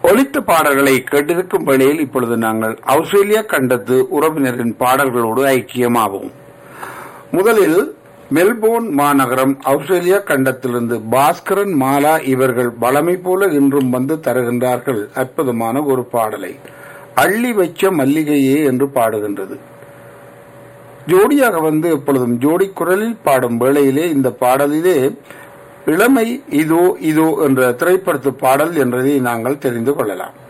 ஒலித்த பாடல்களை கேட்டிருக்கும் வேளையில் இப்பொழுது நாங்கள் ஆஸ்திரேலியா கண்டத்து உறவினரின் பாடல்களோடு ஐக்கியமாவோம் முதலில் மெல்போர்ன் மாநகரம் ஆஸ்திரேலியா கண்டத்திலிருந்து பாஸ்கரன் மாலா இவர்கள் வளமை போல இன்றும் வந்து தருகின்றார்கள் அற்புதமான ஒரு பாடலை அள்ளி வைச்ச மல்லிகையே என்று பாடுகின்றது ஜோடியாக வந்து எப்பொழுதும் ஜோடி குரலில் பாடும் வேளையிலே இந்த பாடலிலே இளமை இதோ இதோ என்ற திரைப்படத்து பாடல் என்றதை நாங்கள் தெரிந்து கொள்ளலாம்